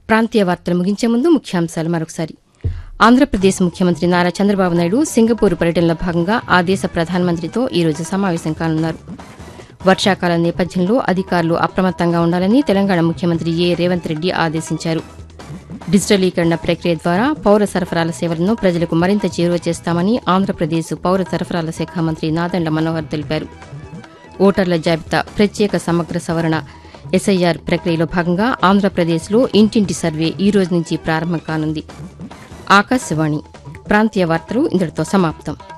ప్రాంతీయ వార్తలు ముగించే ముందు ముఖ్యాంశాలు మరొకసారి ఆంధ్రప్రదేశ్ ముఖ్యమంత్రి నారా చంద్రబాబు నాయుడు సింగపూర్ పర్యటనలో భాగంగా ఆ దేశ ప్రధానమంత్రితో ఈ రోజు సమావేశం కానున్నారు వర్షాకాలం నేపథ్యంలో అధికారులు అప్రమత్తంగా ఉండాలని తెలంగాణ ముఖ్యమంత్రి ఏ రేవంత్ రెడ్డి ఆదేశించారు డిజిటలీకరణ ప్రక్రియ ద్వారా పౌర సరఫరాల సేవలను ప్రజలకు మరింత చేరువ చేస్తామని ఆంధ్రప్రదేశ్ పౌర సరఫరాల శాఖ మంత్రి నాదండ్ల మనోహర్ తెలిపారు ఓటర్ల జాబితా ప్రత్యేక సమగ్ర సవరణ ఎస్ఐఆర్ ప్రక్రియలో భాగంగా ఆంధ్రప్రదేశ్లో ఇంటింటి సర్వే ఈ రోజు నుంచి ప్రారంభం కానుంది ఆకాశవాణి ప్రాంతీయ వార్తలు ఇంతటితో సమాప్తం